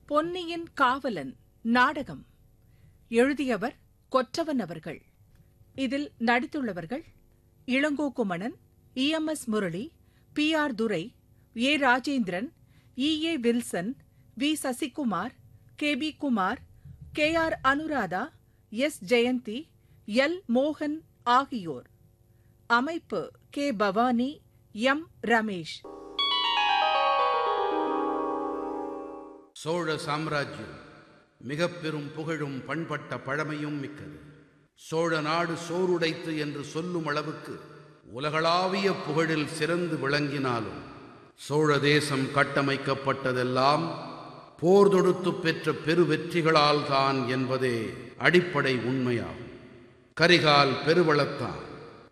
பொன்னியின் காவலன் நாடகம் எழுதியவர் கொற்றவன் அவர்கள் இதில் நடித்துள்ளவர்கள் Ilango Kumanan E M S Murali P R Durai A Rajendran E A Wilson V Sasikumar K P Kumar K R Anuradha S Jayanthi L மோகன் ஆகியோர் அமைப்பு கே பவானி எம் ரமேஷ் சோழ சாம்ராஜ்யம் மிக பெரும் புகழும் பண்பட்ட பழமையும் மிக்கது சோழ நாடு சோறுடைத்து என்று சொல்லும் அளவுக்கு உலகளாவிய புகழில் சிறந்து விளங்கினாலும் சோழ தேசம் கட்டமைக்கப்பட்டதெல்லாம் போர் தொடுத்து பெற்ற பெரு வெற்றிகளால் தான் என்பதே அடிப்படை உண்மையாகும் கரிகால் பெருவளத்தான்